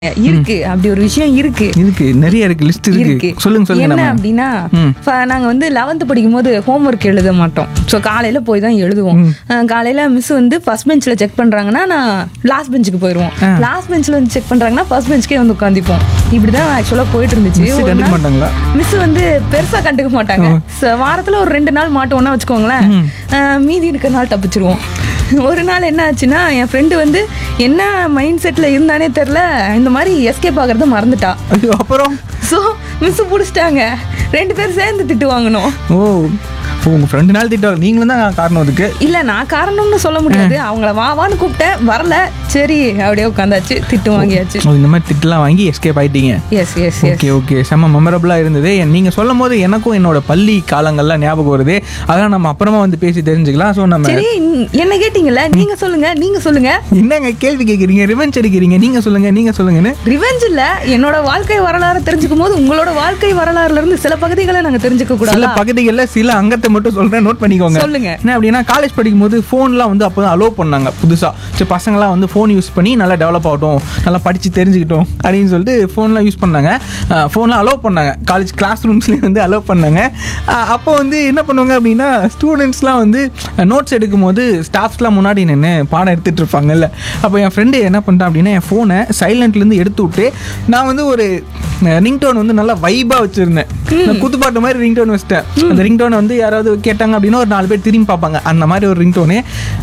இருக்கு அப்படி ஒரு விஷயம் இருக்கு இருக்கு நிறைய இருக்கு லிஸ்ட் இருக்கு இருக்கு சொல்லுங்க சொல்லுங்க என்ன நம்ம அப்படின்னா ம். ஃப- நாங்க வந்து லெவன்த் படிக்கும் போது ஹோம்ஒர்க் எழுத மாட்டோம் ஸோ காலையில போய் தான் எழுதுவோம் அஹ் காலையில மிஸ் வந்து ஃபர்ஸ்ட் பெஞ்ச்ல செக் பண்றாங்கன்னா நான் லாஸ்ட் பெஞ்சுக்கு போயிருவோம் லாஸ்ட் பெஞ்ச்ல வந்து செக் பண்றாங்கன்னா ஃபர்ஸ்ட் பெஞ்சுக்கே வந்து உட்காந்துப்போம் இப்படிதான் ஆக்சுவலா போயிட்டு இருந்துச்சு Miss ஒரு கண்டுக்க நாள் மாட்டாங்களா? மிஸ் வந்து பெருசா கண்டுக்க மாட்டாங்க ச- வாரத்துல ஒரு ரெண்டு நாள் மாட்டோம்னா வச்சுக்கோங்களேன் அஹ் மீதி இருக்கிற நாள் தப்பிச்சிருவோம் ஒரு நாள் என்ன ஆச்சுன்னா என் ஃப்ரெண்டு வந்து என்ன மைண்ட் செட்ல இருந்தானே தெரில இந்த மாதிரி எஸ்கேப் ஆகிறத மறந்துட்டா ஐயோ அப்புறம் ஸோ மிஸ் பிடிச்சிட்டாங்க ரெண்டு பேரும் சேர்ந்து திட்டு வாங்கணும் ஓ இப்போ உங்க ஃப்ரெண்டு நாள் திட்டம் நீங்களும் தான் காரணம் அதுக்கு இல்ல நான் காரணம்னு சொல்ல முடியாது அவங்கள வா வான்னு கூப்பிட்டேன் வரல சரி அப்படியே உட்காந்தாச்சு திட்டு வாங்கியாச்சு ஓ, இந்த மாதிரி திட்டலாம் வாங்கி எஸ்கேப் ஆயிட்டீங்க yes yes yes okay okay செம்ம மெமரபுளாக இருந்தது நீங்கள் சொல்லும் போது எனக்கும் என்னோட பள்ளி காலங்கள்லாம் ஞாபகம் வருது அதெல்லாம் நம்ம அப்புறமா வந்து பேசி தெரிஞ்சுக்கலாம் ஸோ நம்ம சரி ம், என்ன கேட்டீங்கல்ல நீங்க சொல்லுங்க நீங்க சொல்லுங்க என்னங்க கேள்வி கேட்குறீங்க ரிவெஞ்ச் அடிக்கிறீங்க நீங்கள் சொல்லுங்க நீங்கள் சொல்லுங்கன்னு ரிவெஞ்ச் இல்ல என்னோட வாழ்க்கை வரலாறு தெரிஞ்சுக்கும் போது உங்களோட வாழ்க்கை வரலாறுல இருந்து சில பகுதிகளை நாங்க தெரிஞ்சுக்க சில கூடாதா பகுதிகளில் சில அங்கத்தை மட்டும் சொல்கிறேன் நோட் பண்ணிக்கோங்க சொல்லுங்க. என்ன அப்படின்னா காலேஜ் படிக்கும்போது ஃபோன்லாம் வந்து அப்போ தான் அலோவ் பண்ணாங்க புதுசாக சரி பசங்களாம் வந்து ஃபோன் யூஸ் பண்ணி நல்லா டெவலப் ஆகட்டும் நல்லா படித்து தெரிஞ்சுக்கிட்டோம் அப்படின்னு சொல்லிட்டு ஃபோன்லாம் யூஸ் பண்ணாங்க ஃபோன்லாம் அலோவ் பண்ணாங்க காலேஜ் கிளாஸ் ரூம்ஸ்லேயே வந்து அலோவ் பண்ணாங்க அஹ் அப்போ வந்து என்ன பண்ணுவாங்க அப்படின்னா ஸ்டூடெண்ட்ஸ்லாம் வந்து நோட்ஸ் எடுக்கும்போது ஸ்டாஃப்ஸ்லாம் முன்னாடி நின்று பாடம் எடுத்துகிட்டு இருப்பாங்கல்ல அப்போ என் ஃப்ரெண்டு என்ன பண்ணிட்டான் அப்படின்னா என் ஃபோனை சைலண்ட்லேருந்து எடுத்து விட்டு நான் வந்து ஒரு ரிங்டோன் வந்து நல்லா வைபாக வச்சுருந்தேன் குத்துப்பாட்டு மாதிரி ரிங்டோன் வச்சிட்டேன் அந்த ரிங்டோனை வந்து யாராவது கேட்டாங்க அப்படின்னா ஒரு நாலு பேர் திரும்பி பார்ப்பாங்க அந்த மாதிரி ஒரு ரிங்டோனு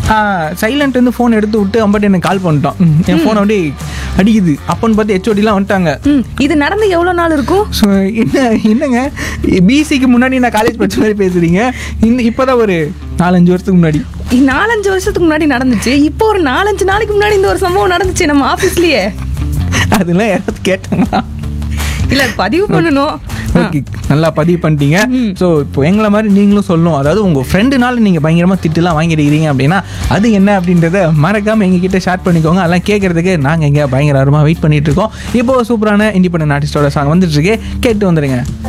சைலண்ட் வந்து ஃபோன் எடுத்து விட்டு அம்பட்டு எனக்கு கால் பண்ணிட்டான் ம், என் ஃபோன் அப்படியே அடிக்குது அப்போன்னு பார்த்து ஹெச்ஓடிலாம் வந்துட்டாங்க ம், இது நடந்து எவ்வளவு நாள் இருக்கும் ஸோ என்ன என்னங்க பிசிக்கு முன்னாடி நான் காலேஜ் படிச்ச மாதிரி பேசுறீங்க இன்னும் இப்போதான் ஒரு நாலஞ்சு வருஷத்துக்கு முன்னாடி இது நாலஞ்சு வருஷத்துக்கு முன்னாடி நடந்துச்சு இப்போ ஒரு நாலஞ்சு நாளைக்கு முன்னாடி இந்த ஒரு சம்பவம் நடந்துச்சு நம்ம ஆபீஸ்லயே அதெல்லாம் யாராவது கேட்டாங்களா இல்ல பதிவு பண்ணணும் ஓகே நல்லா பதிவு பண்ணிட்டீங்க ஸோ இப்போ எங்களை மாதிரி நீங்களும் சொல்லணும் அதாவது உங்கள் ஃப்ரெண்டுனால நீங்கள் பயங்கரமாக திட்டுலாம் வாங்கிடுக்கிறீங்க அப்படின்னா அது என்ன அப்படின்றத மறக்காமல் எங்ககிட்ட ஷேர் பண்ணிக்கோங்க அதெல்லாம் கேட்கறதுக்கு நாங்கள் எங்கே பயங்கரமாக வெயிட் பண்ணிட்டு இருக்கோம் இப்போ சூப்பரான இண்டிபெண்டன்ட் ஆர்டிஸ்டோட சாங் வந்துட்டு இருக்கு கேட்டு வந்துடுங்க